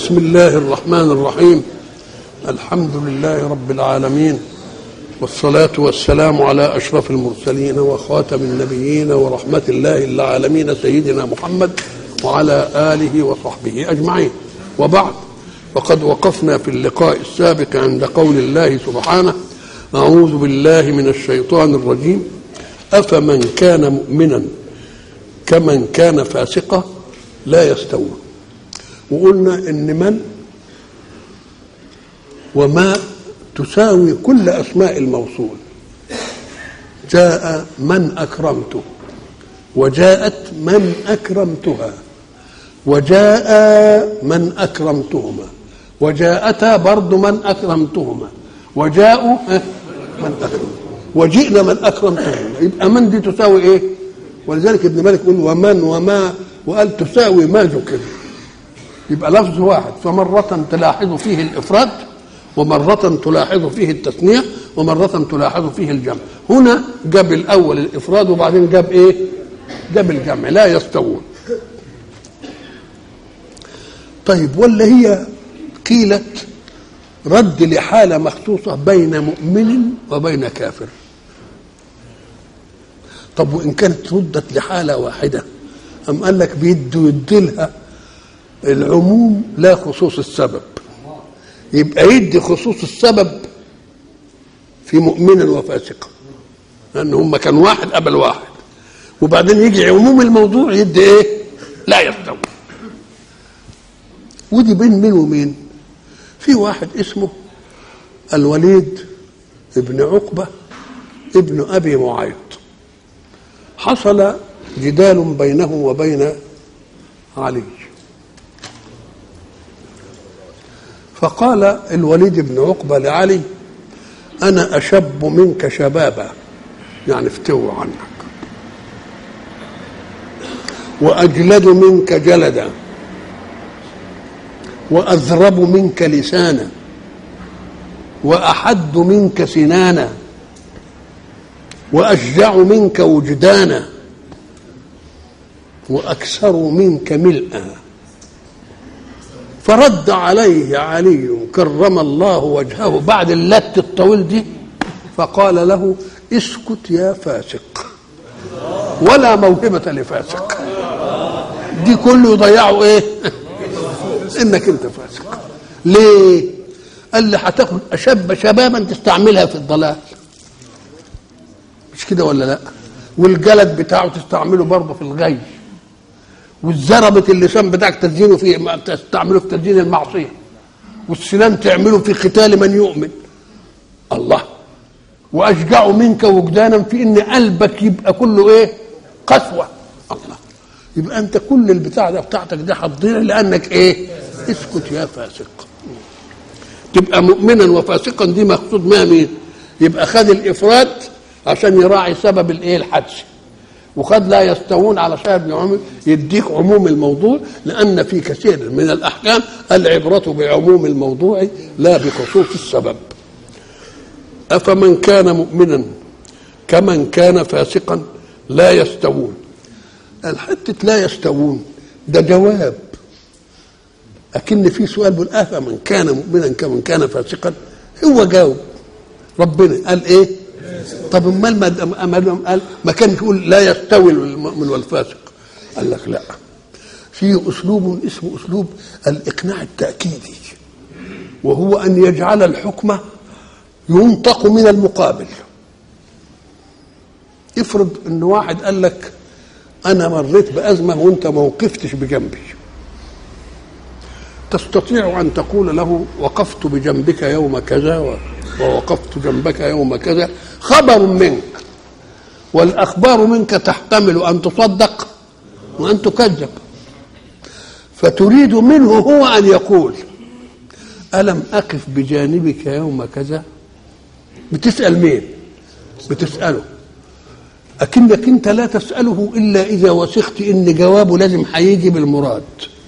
بسم الله الرحمن الرحيم الحمد لله رب العالمين والصلاة والسلام على أشرف المرسلين وخاتم النبيين ورحمة الله للعالمين سيدنا محمد وعلى آله وصحبه أجمعين وبعد وقد وقفنا في اللقاء السابق عند قول الله سبحانه أعوذ بالله من الشيطان الرجيم أفمن كان مؤمنا كمن كان فاسقا لا يستوون وقلنا ان من وما تساوي كل اسماء الموصول جاء من اكرمته وجاءت من اكرمتها وجاء من اكرمتهما وجاءتا برضو من اكرمتهما وجاءوا من اكرم وجئنا من اكرمتهما يبقى من دي تساوي ايه ولذلك ابن مالك يقول ومن وما وقال تساوي ما ذكر يبقى لفظ واحد فمرة تلاحظ فيه الإفراد ومرة تلاحظ فيه التثنية ومرة تلاحظ فيه الجمع هنا جاب الأول الإفراد وبعدين جاب إيه جاب الجمع لا يستوون طيب ولا هي قيلت رد لحالة مخصوصة بين مؤمن وبين كافر طب وإن كانت ردت لحالة واحدة أم قال لك بيدوا يديلها العموم لا خصوص السبب يبقى يدي خصوص السبب في مؤمن وفاسق لان هم كان واحد قبل واحد وبعدين يجي عموم الموضوع يدي ايه لا يستوي ودي بين مين ومين في واحد اسمه الوليد ابن عقبه ابن ابي معيط حصل جدال بينه وبين علي فقال الوليد بن عقبة لعلي أنا أشب منك شبابا يعني افتوى عنك وأجلد منك جلدا وأذرب منك لسانا وأحد منك سنانا وأشجع منك وجدانا وأكثر منك ملئا فرد عليه علي كرم الله وجهه بعد اللت الطويل دي فقال له اسكت يا فاسق ولا موهبة لفاسق دي كله يضيعوا ايه انك انت فاسق ليه قال لي هتاخد اشب شبابا تستعملها في الضلال مش كده ولا لا والجلد بتاعه تستعمله برضه في الغي والزربة اللسان بتاعك تزينه في تستعمله في تزيين المعصية والسنان تعمله في قتال من يؤمن الله وأشجع منك وجدانا في إن قلبك يبقى كله إيه قسوة الله يبقى أنت كل البتاع ده بتاعتك دي هتضيع لأنك إيه اسكت يا فاسق تبقى مؤمنا وفاسقا دي مقصود ما مين يبقى خد الإفراد عشان يراعي سبب الإيه الحدث وقد لا يستوون على شاهد بن عمر يديك عموم الموضوع لأن في كثير من الأحكام العبرة بعموم الموضوع لا بخصوص السبب أفمن كان مؤمنا كمن كان فاسقا لا يستوون الحتة لا يستوون ده جواب أكن في سؤال بيقول أفمن كان مؤمنا كمن كان فاسقا هو جاوب ربنا قال إيه طب امال ما قال ما كان يقول لا يستوي المؤمن والفاسق قال لك لا في اسلوب اسمه اسلوب الاقناع التاكيدي وهو ان يجعل الحكم ينطق من المقابل افرض ان واحد قال لك انا مريت بازمه وانت ما وقفتش بجنبي تستطيع ان تقول له وقفت بجنبك يوم كذا ووقفت جنبك يوم كذا خبر منك والأخبار منك تحتمل أن تصدق وأن تكذب فتريد منه هو أن يقول ألم أقف بجانبك يوم كذا بتسأل مين بتسأله أكنك أنت لا تسأله إلا إذا وثقت إن جوابه لازم هيجي بالمراد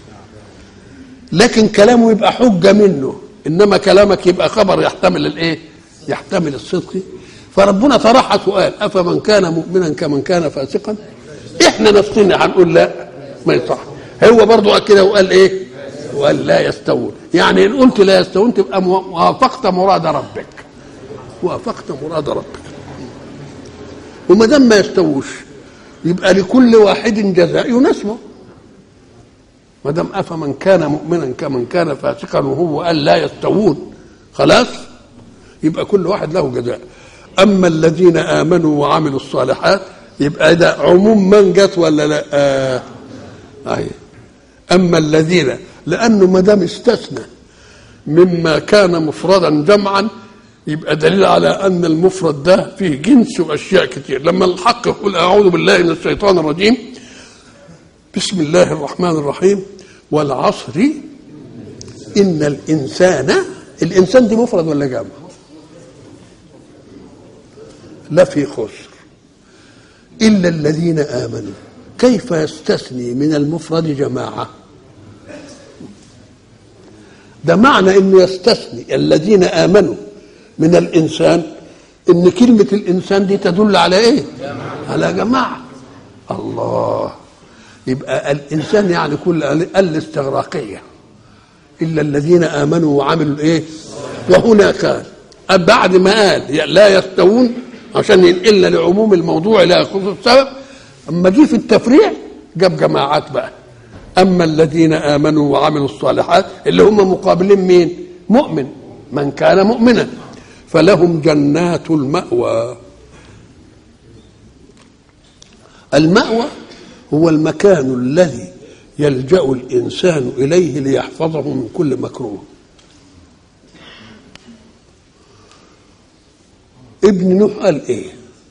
لكن كلامه يبقى حجة منه إنما كلامك يبقى خبر يحتمل الإيه يحتمل الصدق فربنا طرح سؤال افمن كان مؤمنا كمن كان فاسقا احنا نفسنا هنقول لا ما يصح هو برضه كده وقال ايه وقال لا يستوون يعني ان قلت لا يستوون تبقى مو- وافقت مراد ربك وافقت مراد ربك وما دام ما يستووش يبقى لكل واحد جزاء يناسبه ما دام افمن كان مؤمنا كمن كان فاسقا وهو قال لا يستوون خلاص يبقى كل واحد له جزاء اما الذين امنوا وعملوا الصالحات يبقى ده عموم من جت ولا لا آه. أي. اما الذين لانه ما دام استثنى مما كان مفردا جمعا يبقى دليل على ان المفرد ده فيه جنس واشياء كتير لما الحق يقول اعوذ بالله من الشيطان الرجيم بسم الله الرحمن الرحيم والعصر ان الانسان الانسان دي مفرد ولا جمع لا في خسر الا الذين امنوا كيف يستثني من المفرد جماعه ده معنى انه يستثني الذين امنوا من الانسان ان كلمه الانسان دي تدل على ايه على جماعه الله يبقى الانسان يعني كل الاستغراقيه الا الذين امنوا وعملوا الايه وهنا كان بعد ما قال لا يستوون عشان ينقلنا لعموم الموضوع لا خصوص السبب اما جه في التفريع جاب جماعات بقى اما الذين امنوا وعملوا الصالحات اللي هم مقابلين مين مؤمن من كان مؤمنا فلهم جنات المأوى المأوى هو المكان الذي يلجأ الإنسان إليه ليحفظه من كل مكروه ابن نوح قال ايه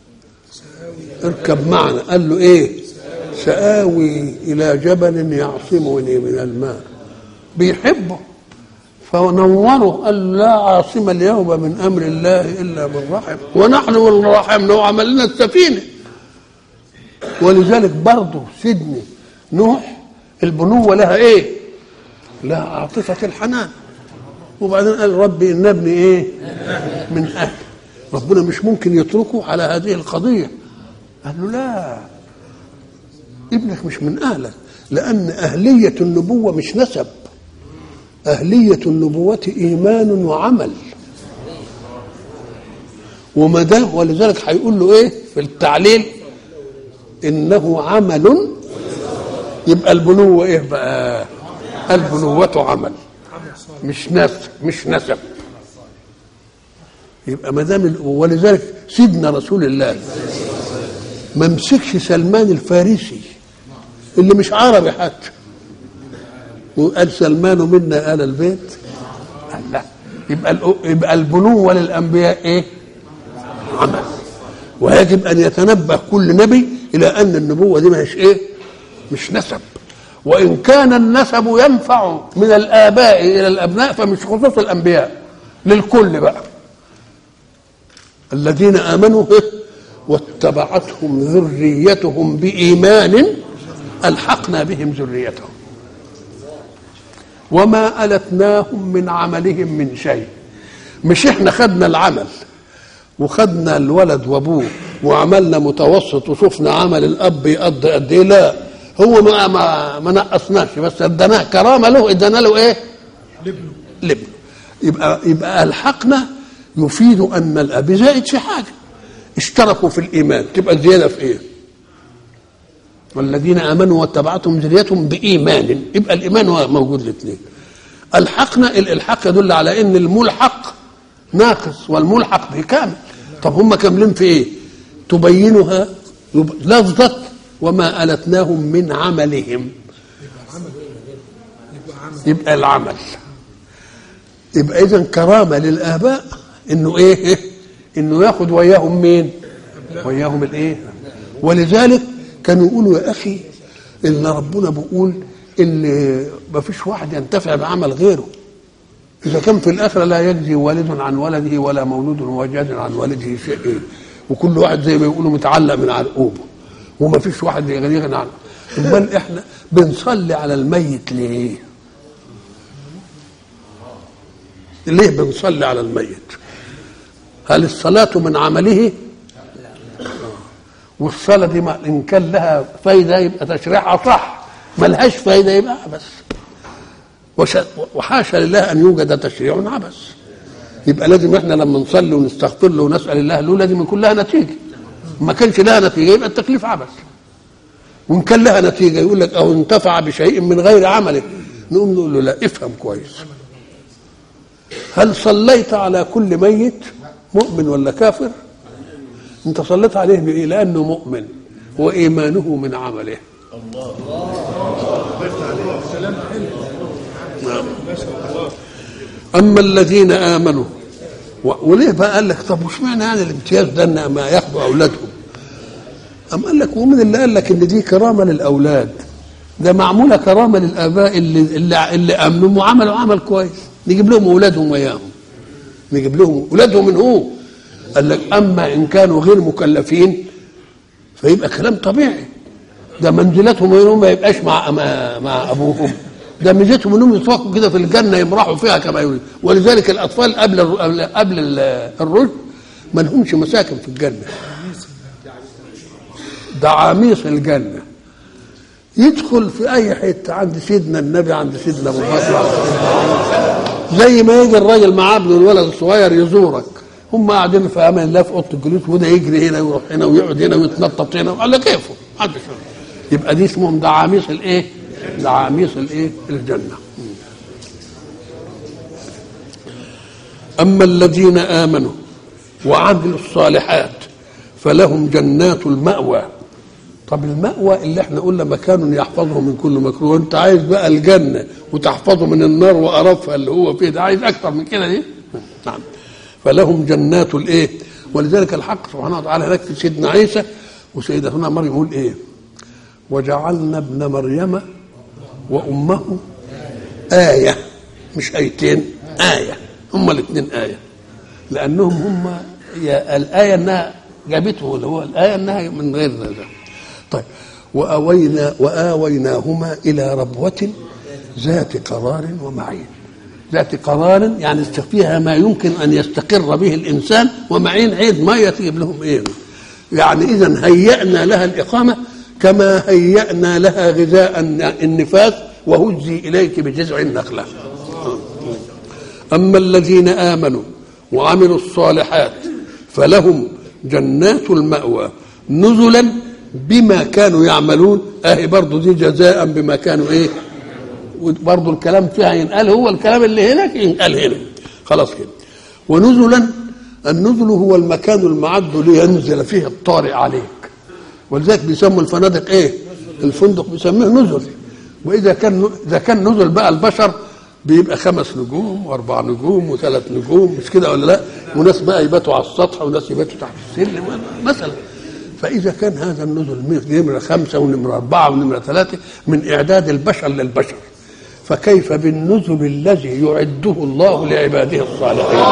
اركب معنا قال له ايه سآوي إلى جبل يعصمني من الماء بيحبه فنوره قال لا عاصم اليوم من امر الله الا من رحم ونحن من رحمنا وعمل لنا السفينه ولذلك برضه سيدني نوح البنوه لها ايه؟ لها عاطفه الحنان وبعدين قال ربي ان ابني ايه؟ من اهل ربنا مش ممكن يتركه على هذه القضيه قال له لا ابنك مش من اهلك لان اهليه النبوه مش نسب أهلية النبوة إيمان وعمل وما دام ولذلك هيقول له إيه في التعليل إنه عمل يبقى البنوة إيه بقى البنوة عمل مش نسب مش نسب يبقى ما دام ولذلك سيدنا رسول الله ما مسكش سلمان الفارسي اللي مش عربي حتى وقال سلمان منا آل البيت قال لا يبقى يبقى البنوة للأنبياء إيه؟ عمل ويجب أن يتنبه كل نبي إلى أن النبوة دي مش إيه؟ مش نسب وإن كان النسب ينفع من الآباء إلى الأبناء فمش خصوص الأنبياء للكل بقى الذين آمنوا واتبعتهم ذريتهم بإيمان ألحقنا بهم ذريتهم وما ألتناهم من عملهم من شيء مش احنا خدنا العمل وخدنا الولد وابوه وعملنا متوسط وشفنا عمل الاب يقضي قد ايه لا هو ما ما, ما نقصناش بس اديناه كرامه له ادينا له ايه؟ لابنه لابنه يبقى يبقى الحقنا يفيد ان الاب زائد في حاجه اشتركوا في الايمان تبقى الزياده في ايه؟ والذين امنوا واتبعتهم ذريتهم بايمان يبقى الايمان هو موجود الاثنين الحقنا الالحاق يدل على ان الملحق ناقص والملحق به كامل طب هم كاملين في ايه تبينها لفظة وما ألتناهم من عملهم يبقى العمل يبقى إذا كرامة للآباء إنه إيه إنه ياخد وياهم مين وياهم الإيه ولذلك كانوا يقولوا يا اخي ان ربنا بيقول ان ما فيش واحد ينتفع بعمل غيره اذا كان في الاخره لا يجزي والد عن ولده ولا مولود هو جاز عن والده شيء وكل واحد زي ما يقولوا متعلق من عرقوبه وما فيش واحد يغني عنه امال احنا بنصلي على الميت ليه؟ ليه بنصلي على الميت؟ هل الصلاة من عمله؟ والصلاه دي ان كان لها فايده يبقى تشريعها صح ما لهاش فايده يبقى بس وش- وحاشا لله ان يوجد تشريع عبث يبقى لازم احنا لما نصلي ونستغفر له ونسال الله له لازم يكون لها نتيجه ما كانش لها نتيجه يبقى التكليف عبث وان كان لها نتيجه يقول لك او انتفع بشيء من غير عمله نقوم نقول له لا افهم كويس هل صليت على كل ميت مؤمن ولا كافر انت صليت عليه بايه لانه مؤمن وايمانه من عمله نعم. اما الذين امنوا و- وليه بقى قال لك طب وش معنى يعني الامتياز ده ان ما ياخدوا اولادهم أم قال لك ومن اللي قال لك ان دي كرامه للاولاد ده معموله كرامه للاباء اللي اللي, اللي امنوا وعملوا عمل كويس نجيب لهم اولادهم وياهم نجيب لهم اولادهم من هو قال لك اما ان كانوا غير مكلفين فيبقى كلام طبيعي ده منزلتهم انهم ما يبقاش مع مع, مع ابوهم ده ميزتهم انهم يطلقوا كده في الجنه يمرحوا فيها كما يريد ولذلك الاطفال قبل الر- قبل, قبل ال- الرشد ما لهمش مساكن في الجنه ده عميص الجنه يدخل في اي حته عند سيدنا النبي عند سيدنا ابو بكر زي ما يجي الراجل مع ابنه الولد الصغير يزورك هم قاعدين في امان الله في اوضه الجلوس وده يجري هنا ويروح هنا ويقعد هنا ويتنطط هنا على كيفه محدش يعرف. يبقى دي اسمهم دعاميص الايه؟ دعاميص الايه؟ الجنه. اما الذين امنوا وعملوا الصالحات فلهم جنات المأوى طب المأوى اللي احنا قلنا مكان يحفظه من كل مكروه انت عايز بقى الجنة وتحفظه من النار وقرفها اللي هو فيه ده عايز اكتر من كده دي نعم فلهم جنات الايه ولذلك الحق سبحانه وتعالى هناك في سيدنا عيسى وسيدتنا مريم يقول ايه وجعلنا ابن مريم وامه آية مش آيتين آية هما الاثنين آية لأنهم هم يا الآية أنها جابته اللي هو الآية أنها من غير ذلك طيب وأوينا وآويناهما إلى ربوة ذات قرار ومعين ذات قرار يعني فيها ما يمكن أن يستقر به الإنسان ومعين عيد ما يتجيب لهم إيه يعني إذا هيأنا لها الإقامة كما هيأنا لها غذاء النفاس وهزي إليك بجذع النخلة أما الذين آمنوا وعملوا الصالحات فلهم جنات المأوى نزلا بما كانوا يعملون اهي برضو دي جزاء بما كانوا ايه برضو الكلام فيها ينقال هو الكلام اللي هناك ينقال هنا خلاص كده ونزلا النزل هو المكان المعد لينزل فيه الطارئ عليك ولذلك بيسموا الفنادق ايه الفندق بيسميه نزل واذا كان اذا كان نزل بقى البشر بيبقى خمس نجوم واربع نجوم وثلاث نجوم مش كده ولا لا وناس بقى يباتوا على السطح وناس يباتوا تحت السلم مثلا فاذا كان هذا النزل نمره خمسه ونمره اربعه ونمره ثلاثه من اعداد البشر للبشر فكيف بالنزل الذي يعده الله لعباده الصالحين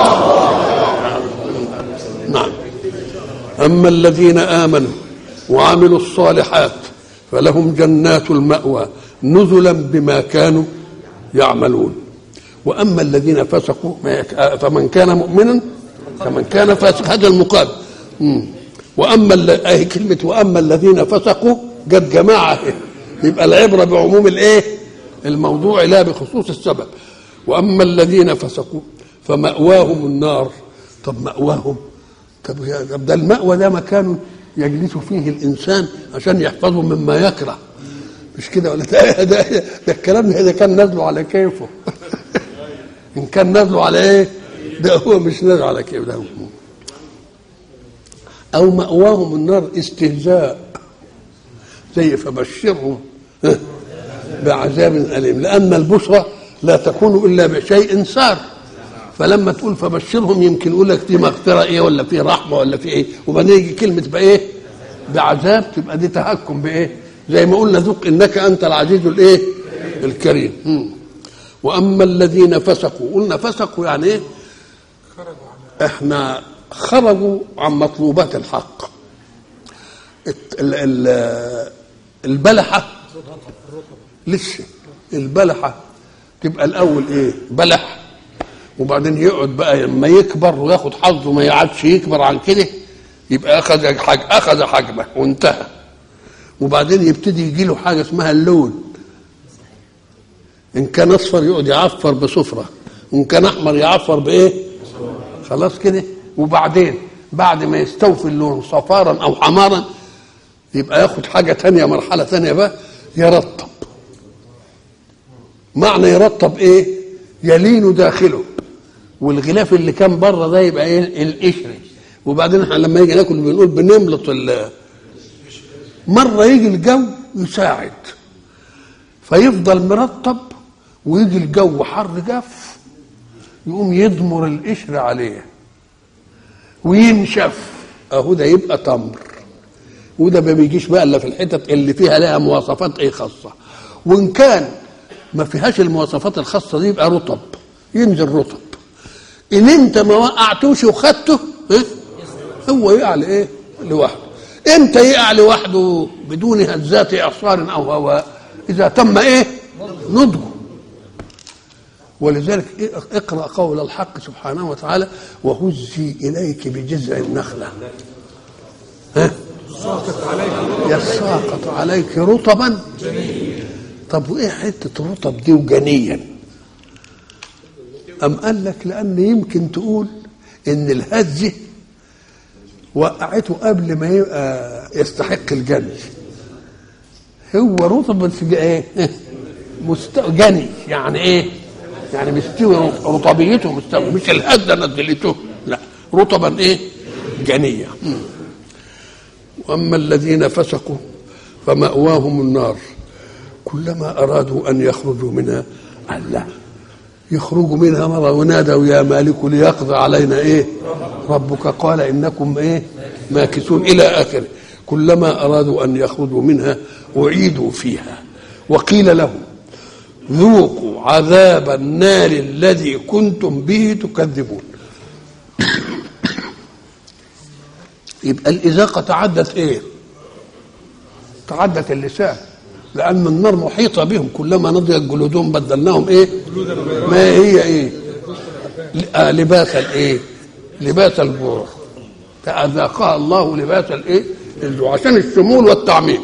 نعم اما الذين امنوا وعملوا الصالحات فلهم جنات المأوى نزلا بما كانوا يعملون واما الذين فسقوا فمن كان مؤمنا فمن كان فاسق هذا المقابل واما اهي كلمه واما الذين فسقوا جت جماعه يبقى العبره بعموم الايه الموضوع لا بخصوص السبب واما الذين فسقوا فماواهم النار طب ماواهم طب ده المأوى ده مكان يجلس فيه الانسان عشان يحفظه مما يكره مش كده ولا ده, ده, ده الكلام ده اذا كان نازله على كيفه ان كان نازله على ايه ده هو مش نازل على كيفه ده هو. او ماواهم النار استهزاء زي فبشرهم بعذاب اليم لان البشرى لا تكون الا بشيء سار فلما تقول فبشرهم يمكن يقول لك دي مغفره ايه ولا في رحمه ولا في ايه وبعدين يجي كلمه بايه بعذاب تبقى دي تهكم بايه زي ما قلنا ذوق انك انت العزيز الايه الكريم مم. واما الذين فسقوا قلنا فسقوا يعني ايه احنا خرجوا عن مطلوبات الحق البلحة لسه البلحة تبقى الأول إيه بلح وبعدين يقعد بقى لما يكبر وياخد حظه ما يقعدش يكبر عن كده يبقى أخذ حج أخذ حجمه وانتهى وبعدين يبتدي يجي له حاجة اسمها اللون ان كان اصفر يقعد يعفر بصفره وان كان احمر يعفر بايه خلاص كده وبعدين بعد ما يستوفي اللون صفارا او حمارا يبقى ياخد حاجه تانية مرحله تانية بقى يرطب معنى يرطب ايه يلين داخله والغلاف اللي كان بره ده يبقى ايه القشري وبعدين احنا لما يجي ناكل بنقول بنملط ال- مره يجي الجو يساعد فيفضل مرطب ويجي الجو حر جاف يقوم يضمر القشر عليه وينشف اهو ده يبقى تمر وده ما بيجيش بقى الا في الحتت اللي فيها لها مواصفات ايه خاصه وان كان ما فيهاش المواصفات الخاصه دي يبقى رطب ينزل رطب ان انت ما وقعتوش وخدته إيه؟ هو يقع لايه لوحده امتى يقع لوحده بدون هزات اعصار او هواء اذا تم ايه نضجه ولذلك إيه- اقرا قول الحق سبحانه وتعالى وهزي اليك بجذع النخله ها يساقط عليك رطبا طب وايه حته رطب دي وجنيا ام قال لك لان يمكن تقول ان الهزه وقعته قبل ما يبقى يستحق الجني هو رطب بس جا- ايه مست... جني يعني ايه يعني مستوي رطبيته مستوي مش الهزه نزلته لا رطبا ايه جنيا مم. واما الذين فسقوا فماواهم النار كلما ارادوا ان يخرجوا منها الله يخرجوا منها مره ونادوا يا مالك ليقضي علينا ايه ربك قال انكم ايه ماكثون الى اخره كلما ارادوا ان يخرجوا منها اعيدوا فيها وقيل لهم ذوقوا عذاب النار الذي كنتم به تكذبون يبقى الإذاقة تعدت إيه؟ تعدت اللسان لأن النار محيطة بهم كلما نضجت جلودهم بدلناهم إيه؟ ما هي إيه؟ آه لباس الإيه؟ لباس الجوع فأذاقها الله لباس الإيه؟ الجوع عشان الشمول والتعميم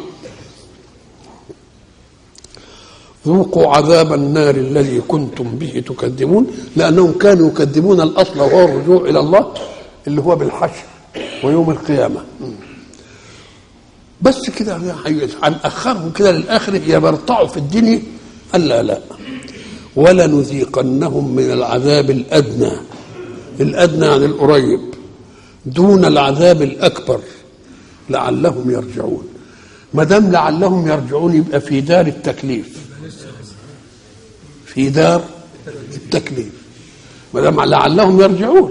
ذوقوا عذاب النار الذي كنتم به تكذبون لأنهم كانوا يكذبون الأصل وهو الرجوع إلى الله اللي هو بالحشر ويوم القيامة بس كده هنأخرهم كده للآخرة يبرطعوا في الدنيا قال لا لا ولنذيقنهم من العذاب الأدنى الأدنى عن القريب دون العذاب الأكبر لعلهم يرجعون ما دام لعلهم يرجعون يبقى في دار التكليف في دار التكليف ما دام لعلهم يرجعون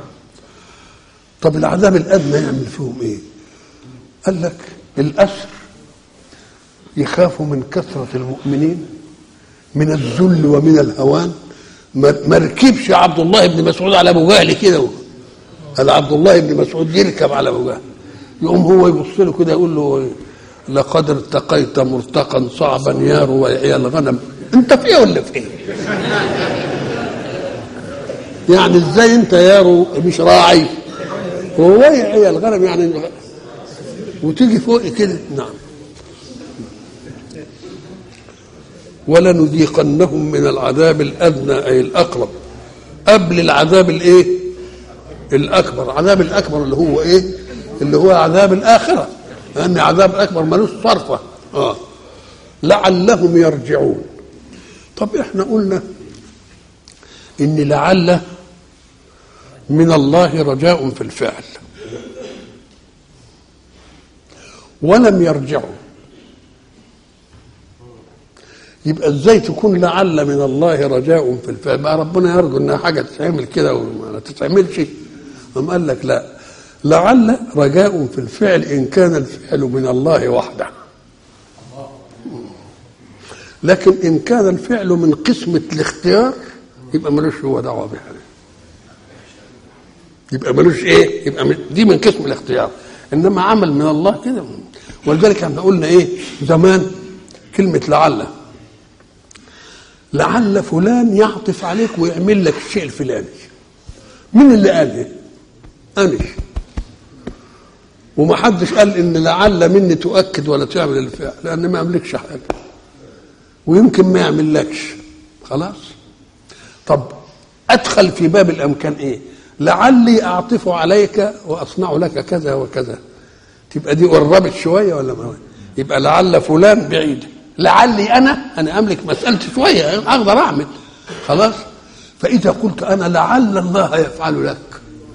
طب العذاب الادنى يعمل فيهم ايه قال لك الاسر يخافوا من كثره المؤمنين من الذل ومن الهوان ما ما ركبش عبد الله بن مسعود على ابو جهل كده قال عبد الله بن مسعود يركب على ابو جهل يقوم هو يبص له كده يقول له لقد ارتقيت مرتقا صعبا يا رويع الغنم انت في ايه ولا في ايه يعني ازاي انت يا رو مش راعي وويع الغنم يعني وتيجي فوق كده نعم ولنذيقنهم من العذاب الادنى اي الاقرب قبل العذاب الايه الاكبر العذاب الاكبر اللي هو ايه اللي هو عذاب الاخره لان عذاب الاكبر ملوش صرفه اه لعلهم يرجعون طب احنا قلنا ان لعل من الله رجاء في الفعل ولم يرجعوا يبقى ازاي تكون لعل من الله رجاء في الفعل بقى ربنا يرجو انها حاجه تتعمل كده وما تتعملش أم قال لك لا لعل رجاء في الفعل ان كان الفعل من الله وحده لكن ان كان الفعل من قسمه الاختيار يبقى ملوش هو دعوه بها يبقى ملوش ايه يبقى من- دي من قسم الاختيار انما عمل من الله كده ولذلك احنا قلنا ايه زمان كلمه لعل لعل فلان يعطف عليك ويعمل لك الشيء الفلاني مين اللي قال ايه انا وما حدش قال ان لعل مني تؤكد ولا تعمل الفعل لان ما املكش حاجه ويمكن ما يعملكش خلاص طب ادخل في باب الامكان ايه لعلي اعطف عليك واصنع لك كذا وكذا تبقى دي قربت شويه ولا ما يبقى لعل فلان بعيد لعلي انا انا املك مسالتي شويه اقدر اعمل خلاص فاذا قلت انا لعل الله يفعل لك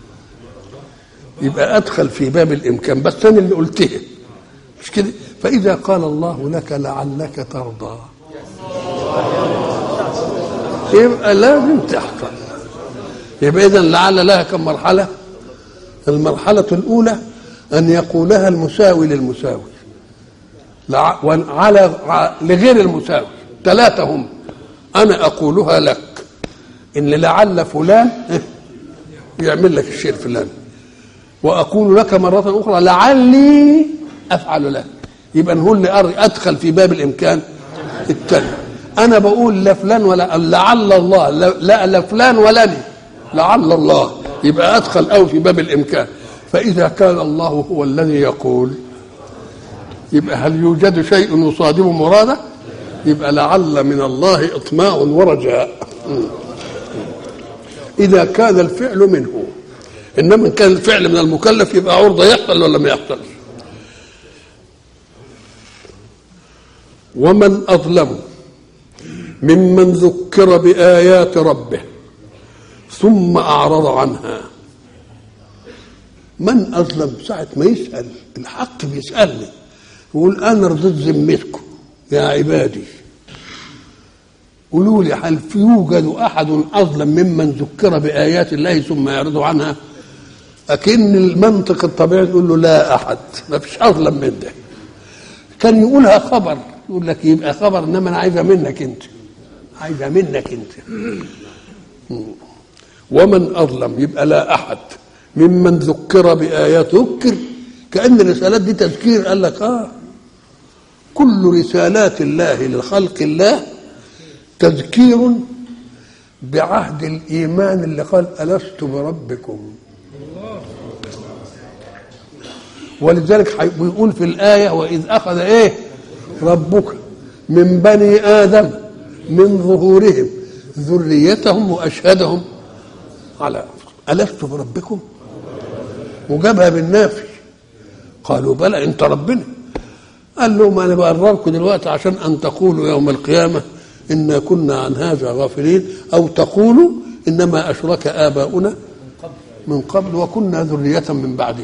يبقى ادخل في باب الامكان بس انا اللي قلتها مش كده فاذا قال الله لك لعلك ترضى يبقى لازم تحصل يبقى اذا لعل لها كم مرحله المرحله الاولى ان يقولها المساوي للمساوي على لغير المساوي ثلاثه هم انا اقولها لك ان لعل فلان يعمل لك الشيء الفلاني واقول لك مره اخرى لعلي افعل لك يبقى نقول لي ادخل في باب الامكان الثاني انا بقول لا فلان ولا لعل الله لا لا فلان ولا لي لعل الله يبقى ادخل او في باب الامكان فاذا كان الله هو الذي يقول يبقى هل يوجد شيء يصادم مراده يبقى لعل من الله اطماع ورجاء اذا كان الفعل منه انما ان كان الفعل من المكلف يبقى عرضه يحصل ولا ما يحصلش ومن اظلم ممن ذكر بايات ربه ثم اعرض عنها من اظلم ساعه ما يسال الحق بيسالني يقول انا رضيت ذمتكم يا عبادي قولوا لي هل يوجد احد اظلم ممن ذكر بايات الله ثم يعرض عنها اكن المنطق الطبيعي يقول له لا احد ما فيش اظلم من ده كان يقولها خبر يقول لك يبقى خبر انما انا عايزه منك انت عايزه منك انت ومن اظلم يبقى لا احد ممن ذكر بايات ذكر كان الرسالات دي تذكير قال لك اه كل رسالات الله لخلق الله تذكير بعهد الايمان اللي قال الست بربكم ولذلك بيقول في الايه واذ اخذ ايه ربك من بني ادم من ظهورهم ذريتهم واشهدهم على الست بربكم وجابها بالنافي قالوا بلى انت ربنا قال لهم انا بقرركم دلوقتي عشان ان تقولوا يوم القيامه انا كنا عن هذا غافلين او تقولوا انما اشرك اباؤنا من قبل وكنا ذريه من بعدهم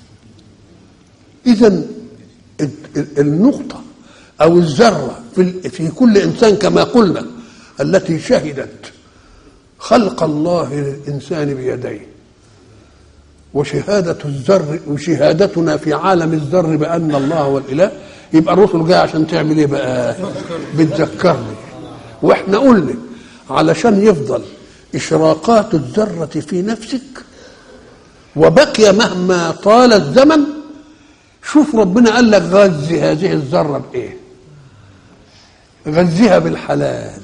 اذا النقطه او الذره في في كل انسان كما قلنا التي شهدت خلق الله للانسان بيديه وشهادة الذر وشهادتنا في عالم الذر بأن الله هو الإله يبقى الرسل جاي عشان تعمل إيه بقى؟ بتذكرني وإحنا قلنا علشان يفضل إشراقات الذرة في نفسك وبقي مهما طال الزمن شوف ربنا قال لك غذي هذه الذرة بإيه؟ غذيها بالحلال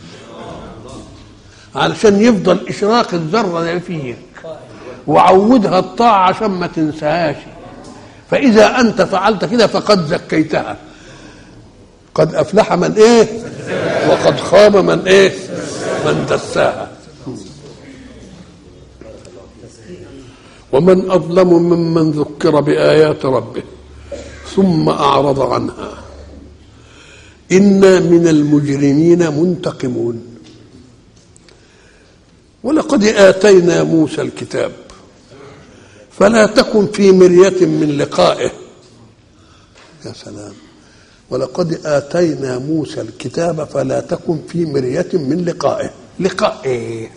علشان يفضل إشراق الذرة فيك وعودها الطاعة عشان ما تنساهاش فإذا أنت فعلت كده فقد زكيتها قد أفلح من إيه وقد خاب من إيه من دساها ومن أظلم ممن ذكر بآيات ربه ثم أعرض عنها إنا من المجرمين منتقمون ولقد آتينا موسى الكتاب فلا تكن في مرية من لقائه يا سلام ولقد آتينا موسى الكتاب فلا تكن في مرية من لقائه لقاء ايه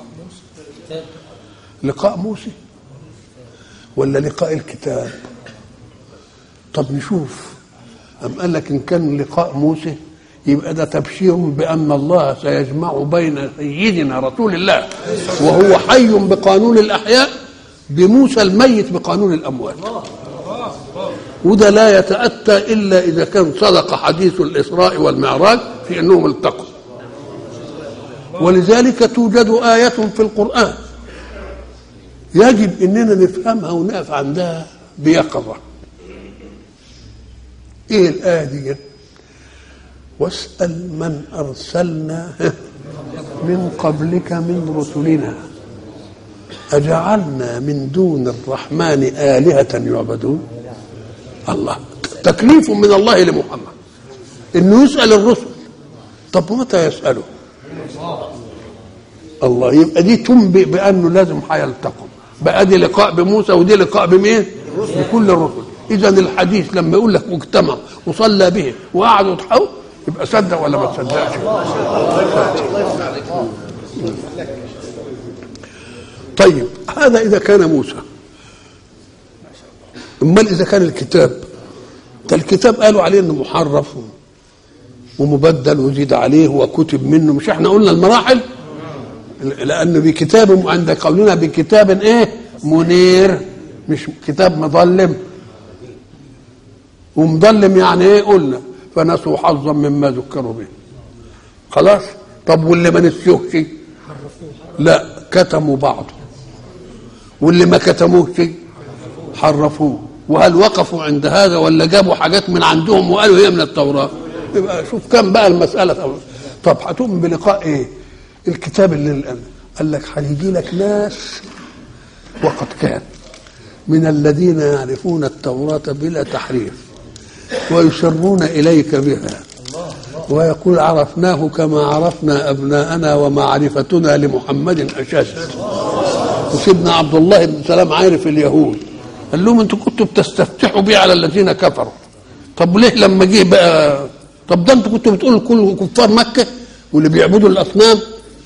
لقاء موسى ولا لقاء الكتاب طب نشوف أم قال لك إن كان لقاء موسى يبقى ده تبشير بأن الله سيجمع بين سيدنا رسول الله وهو حي بقانون الأحياء بموسى الميت بقانون الأموات وده لا يتأتى إلا إذا كان صدق حديث الإسراء والمعراج في أنهم التقوا ولذلك توجد آية في القرآن يجب أننا نفهمها ونقف عندها بيقظة إيه الآية دي واسأل من أرسلنا من قبلك من رسلنا أجعلنا من دون الرحمن آلهة يعبدون الله تكليف من الله لمحمد انه يسأل الرسل طب متى يسأله الله يبقى دي تنبئ بانه لازم هيلتقوا بقى دي لقاء بموسى ودي لقاء بمين؟ بكل الرسل اذا الحديث لما يقول لك مجتمع وصلى به وقعدوا يضحكوا يبقى صدق ولا ما تصدقش؟ طيب هذا اذا كان موسى امال اذا كان الكتاب ده الكتاب قالوا عليه انه محرف ومبدل وزيد عليه وكتب منه مش احنا قلنا المراحل لانه بكتاب عند قولنا بكتاب ايه منير مش كتاب مظلم ومظلم يعني ايه قلنا فنسوا حظا مما ذكروا به خلاص طب واللي ما نسيوش لا كتموا بعضه واللي ما كتموش حرفوه وهل وقفوا عند هذا ولا جابوا حاجات من عندهم وقالوا هي من التوراه يبقى شوف كم بقى المساله طب هتؤمن بلقاء ايه الكتاب اللي الان قال لك هيجي لك ناس وقد كان من الذين يعرفون التوراة بلا تحريف ويسرون إليك بها ويقول عرفناه كما عرفنا أبناءنا ومعرفتنا لمحمد أشد وسيدنا عبد الله بن سلام عارف اليهود قال لهم انتوا كنتوا بتستفتحوا بيه على الذين كفروا طب ليه لما جه بقى طب ده انتوا كنتوا بتقولوا كل كفار مكه واللي بيعبدوا الاصنام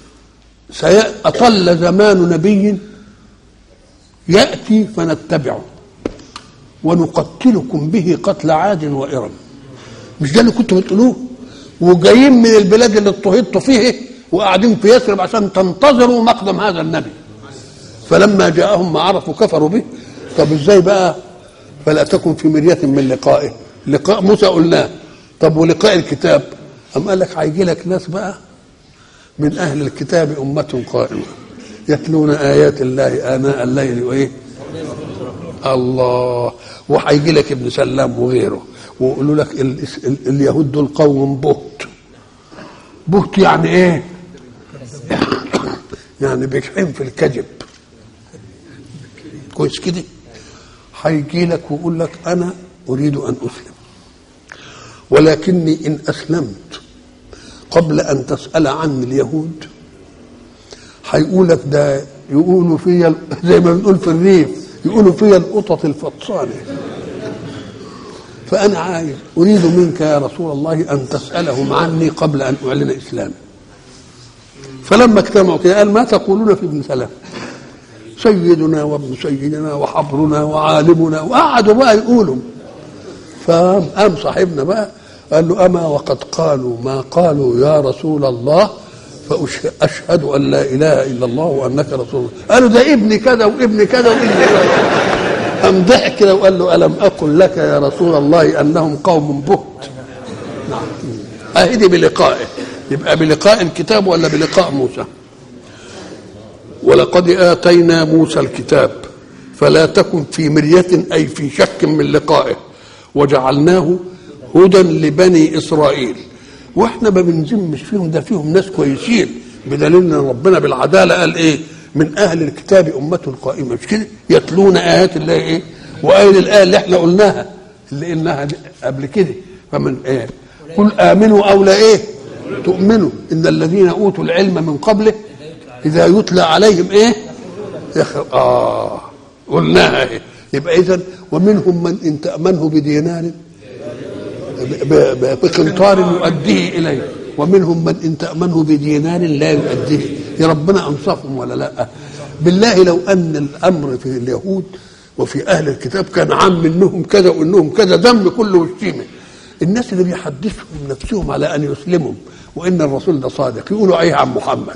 سيأطل زمان نبي يأتي فنتبعه ونقتلكم به قتل عاد وإرم مش ده اللي كنتوا بتقولوه وجايين من البلاد اللي اضطهدتوا فيه وقاعدين في يثرب عشان تنتظروا مقدم هذا النبي فلما جاءهم ما عرفوا كفروا به طب ازاي بقى فلا تكن في مرية من لقائه لقاء موسى قلناه طب ولقاء الكتاب أم قال لك هيجي لك ناس بقى من أهل الكتاب أمة قائمة يتلون آيات الله آناء الليل وإيه الله وهيجي لك ابن سلام وغيره ويقولوا لك ال ال اليهود دول قوم بهت بهت يعني ايه يعني بيكحين في الكذب كويس كده هيجي لك ويقول لك انا اريد ان اسلم ولكني ان اسلمت قبل ان تسال عني اليهود هيقول لك ده يقولوا فيا زي ما بنقول في الريف يقولوا فيا القطط الفطسانه فانا عايز اريد منك يا رسول الله ان تسالهم عني قبل ان اعلن اسلامي فلما اجتمعوا كده قال ما تقولون في ابن سلام سيدنا وابن سيدنا وحبرنا وعالمنا وقعدوا بقى يقولوا فقام صاحبنا بقى قال له أما وقد قالوا ما قالوا يا رسول الله فأشهد أن لا إله إلا الله وأنك رسول الله قالوا ده ابن كذا وابن كذا وابن كذا قام ضحك كده وقال له ألم أقل لك يا رسول الله أنهم قوم بهت نعم أهدي بلقائه يبقى بلقاء الكتاب ولا بلقاء موسى ولقد آتينا موسى الكتاب فلا تكن في مرية أي في شك من لقائه وجعلناه هدى لبني إسرائيل واحنا ما بنذمش فيهم ده فيهم ناس كويسين بدليل ان ربنا بالعداله قال ايه من اهل الكتاب امه قائمه مش كده يتلون ايات الله ايه وايه الايه اللي احنا قلناها اللي قلناها قبل كده فمن ايه قل امنوا او لا ايه تؤمنوا ان الذين اوتوا العلم من قبله اذا يتلى عليهم ايه يخ... اه قلناها ايه يبقى اذا ومنهم من ان تامنه بدينار بقنطار يؤديه اليه ومنهم من ان تامنه بدينار لا يؤديه يا ربنا انصفهم ولا لا بالله لو ان الامر في اليهود وفي اهل الكتاب كان عام منهم كذا وانهم كذا دم كله والشيمه الناس اللي بيحدثهم نفسهم على ان يسلموا وان الرسول ده صادق يقولوا ايه عن محمد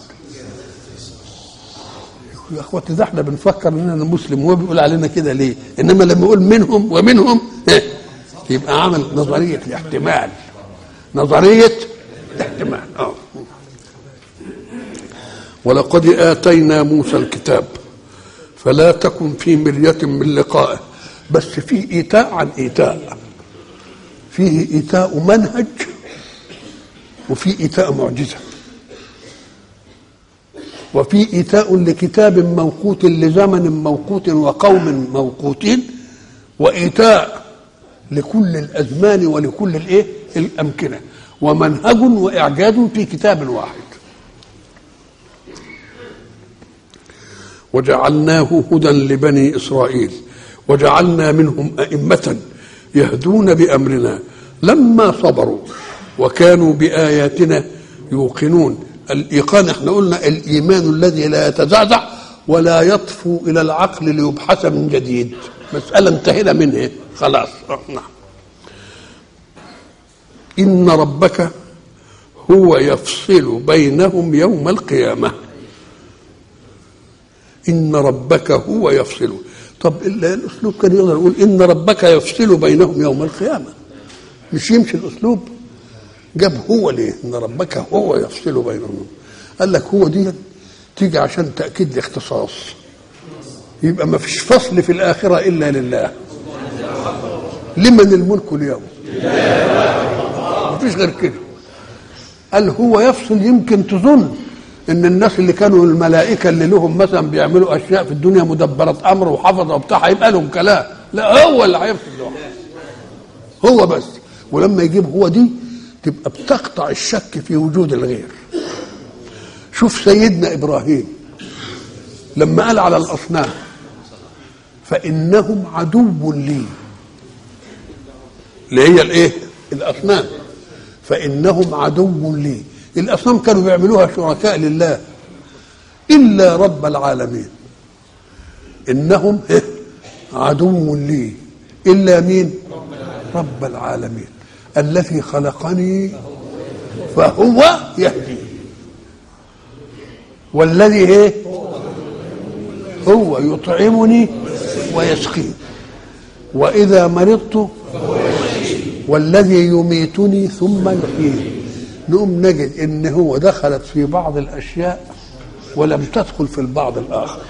يا اخواتي ده احنا بنفكر اننا مسلم وهو بيقول علينا كده ليه انما لما يقول منهم ومنهم يبقى عمل نظريه الاحتمال نظريه الاحتمال اه ولقد اتينا موسى الكتاب فلا تكن في مريه من لقائه بس في ايتاء عن ايتاء فيه ايتاء منهج وفي ايتاء معجزه وفي إيتاء لكتاب موقوت لزمن موقوت وقوم موقوتين وإيتاء لكل الأزمان ولكل الإيه الأمكنة ومنهج وإعجاز في كتاب واحد وجعلناه هدى لبني إسرائيل وجعلنا منهم أئمة يهدون بأمرنا لما صبروا وكانوا بآياتنا يوقنون الإيقان احنا قلنا الإيمان الذي لا يتزعزع ولا يطفو إلى العقل ليبحث من جديد مسألة انتهينا منها خلاص نعم إن ربك هو يفصل بينهم يوم القيامة إن ربك هو يفصل طب الأسلوب كان يقدر يقول إن ربك يفصل بينهم يوم القيامة مش يمشي الأسلوب جاب هو ليه إن ربك هو يفصل بينهم قال لك هو دي تيجي عشان تأكيد الاختصاص يبقى ما فيش فصل في الآخرة إلا لله لمن الملك اليوم ما فيش غير كده قال هو يفصل يمكن تظن ان الناس اللي كانوا الملائكه اللي لهم مثلا بيعملوا اشياء في الدنيا مدبره امر وحفظه وبتاع هيبقى لهم كلام لا هو اللي هيفصل لوحده هو بس ولما يجيب هو دي تبقى بتقطع الشك في وجود الغير شوف سيدنا ابراهيم لما قال على الاصنام فانهم عدو لي اللي هي الايه الاصنام فانهم عدو لي الاصنام كانوا بيعملوها شركاء لله الا رب العالمين انهم عدو لي الا مين رب العالمين الذي خلقني فهو يهدي والذي ايه هو يطعمني ويسقين واذا مرضت والذي يميتني ثم يحييني نقوم نجد ان هو دخلت في بعض الاشياء ولم تدخل في البعض الاخر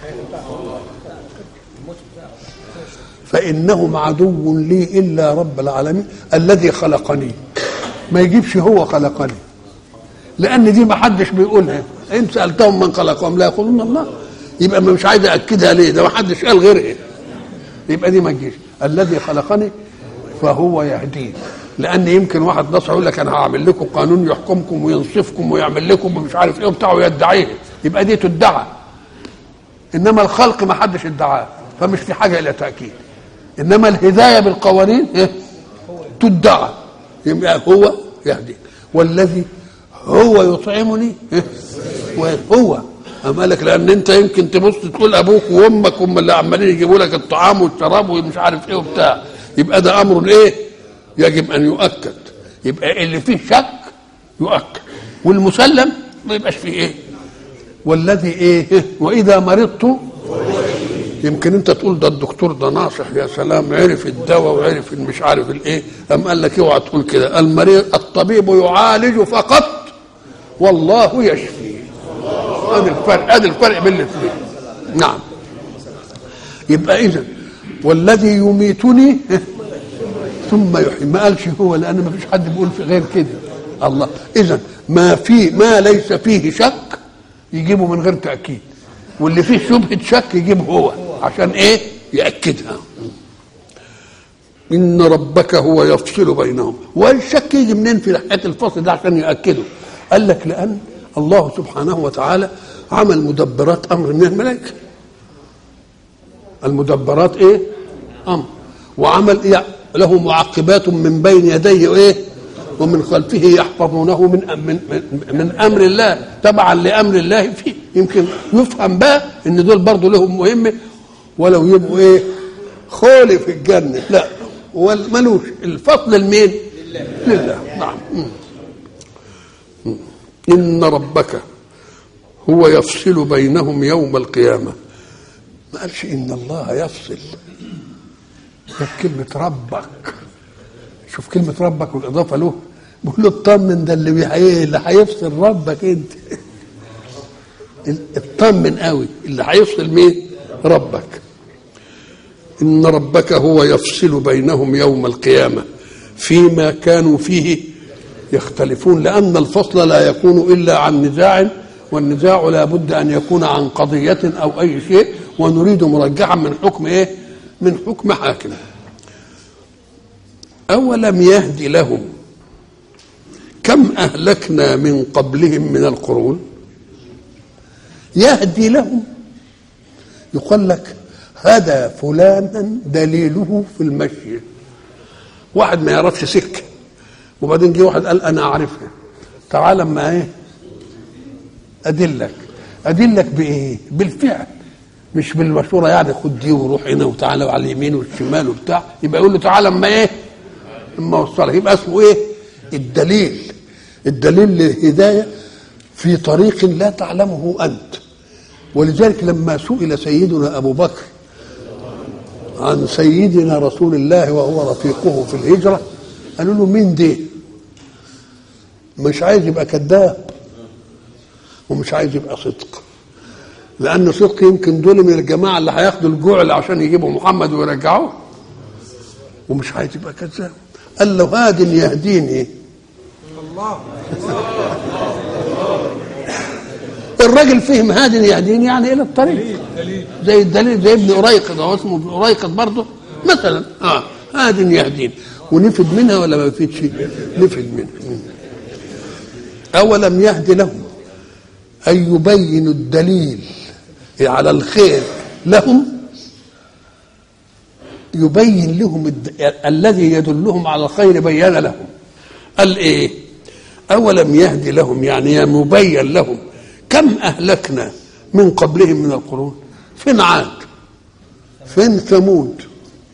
فانهم عدو لي الا رب العالمين الذي خلقني ما يجيبش هو خلقني لان دي ما حدش بيقولها ان سالتهم من خلقهم لا يقولون الله يبقى ما مش عايز اكدها ليه ده ما حدش قال غير ايه يبقى دي ما تجيش الذي خلقني فهو يهدين لان يمكن واحد نصر يقول لك انا هعمل لكم قانون يحكمكم وينصفكم ويعمل لكم ومش عارف ايه وبتاع ويدعيه يبقى دي تدعى انما الخلق ما حدش ادعاه فمش في حاجه الى تاكيد انما الهدايه بالقوانين إيه؟ تدعى يبقى هو يهدي والذي هو يطعمني إيه؟ هو أما لك لأن أنت يمكن تبص تقول أبوك وأمك هم اللي عمالين يجيبوا لك الطعام والشراب ومش عارف إيه وبتاع يبقى ده أمر إيه؟ يجب ان يؤكد يبقى اللي فيه شك يؤكد والمسلم ما يبقاش فيه ايه والذي ايه واذا مرضت يمكن انت تقول ده الدكتور ده ناصح يا سلام عرف الدواء وعرف مش عارف الايه ام قال لك اوعى تقول كده المريض الطبيب يعالج فقط والله يشفي ادي الفرق ادي الفرق بين الاثنين نعم يبقى اذا والذي يميتني ثم يحيي ما قالش هو لان ما فيش حد بيقول في غير كده الله اذا ما في ما ليس فيه شك يجيبه من غير تاكيد واللي فيه شبهه شك يجيبه هو عشان ايه ياكدها ان ربك هو يفصل بينهم والشك يجي منين في حكايه الفصل ده عشان ياكده قال لك لان الله سبحانه وتعالى عمل مدبرات امر من الملائكه المدبرات ايه امر وعمل إيه له معقبات من بين يديه ايه ومن خلفه يحفظونه من من من, من امر الله تبعا لامر الله فيه يمكن يفهم بقى ان دول برضه لهم مهمه ولو يبقوا ايه خولي في الجنه لا ملوش الفضل لمين؟ لله نعم ان ربك هو يفصل بينهم يوم القيامه ما قالش ان الله يفصل جاب كلمة ربك شوف كلمة ربك والإضافة له بيقول له اطمن ده اللي بي اللي هيفصل ربك أنت اطمن قوي اللي هيفصل مين؟ ربك إن ربك هو يفصل بينهم يوم القيامة فيما كانوا فيه يختلفون لأن الفصل لا يكون إلا عن نزاع والنزاع لا بد ان يكون عن قضيه او اي شيء ونريد مرجحا من حكم ايه من حكم حاكم اولم يهد لهم كم اهلكنا من قبلهم من القرون يهدي لهم يقول لك هدى فلانا دليله في المشي واحد ما يعرفش سكه وبعدين جه واحد قال انا اعرفها تعال اما ايه ادلك ادلك بايه بالفعل مش بالمشوره يعني خد دي وروح هنا وتعالى على اليمين والشمال وبتاع يبقى يقول له تعالى اما ايه اما اوصلك يبقى اسمه ايه الدليل الدليل للهدايه في طريق لا تعلمه انت ولذلك لما سئل سيدنا ابو بكر عن سيدنا رسول الله وهو رفيقه في الهجره قالوا له مين دي مش عايز يبقى كذاب ومش عايز يبقى صدق لان صدق يمكن دول من الجماعه اللي هياخدوا الجعل عشان يجيبوا محمد ويرجعوه ومش عايز يبقى كذاب قال له هاد يهديني الراجل فهم هاد يهديني يعني الى الطريق زي الدليل زي ابن أريقط هو اسمه ابن أريقط برضه مثلا اه هاد يهديني ونفد منها ولا ما يفيدش نفد منها أولم يهد لهم أن يبينوا الدليل على الخير لهم يبين لهم الد... الذي يدلهم على الخير بين لهم قال ايه اولم يهد لهم يعني مبين لهم كم اهلكنا من قبلهم من القرون فين عاد فين ثمود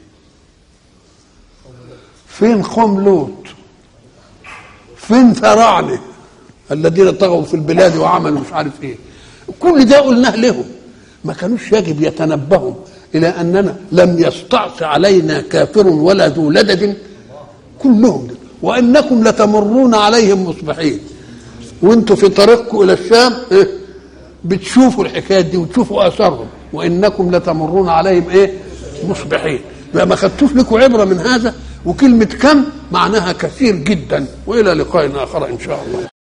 فين قوم لوط فين فراعنه الذين طغوا في البلاد وعملوا مش عارف ايه كل ده قلناه لهم ما كانوش يجب يتنبهوا الى اننا لم يستعص علينا كافر ولا ذو لدد كلهم ده. وانكم لتمرون عليهم مصبحين وانتوا في طريقكم الى الشام إيه؟ بتشوفوا الحكايات دي وتشوفوا اثارهم وانكم لتمرون عليهم ايه مصبحين ما خدتوش لكم عبره من هذا وكلمه كم معناها كثير جدا والى لقاء اخر ان شاء الله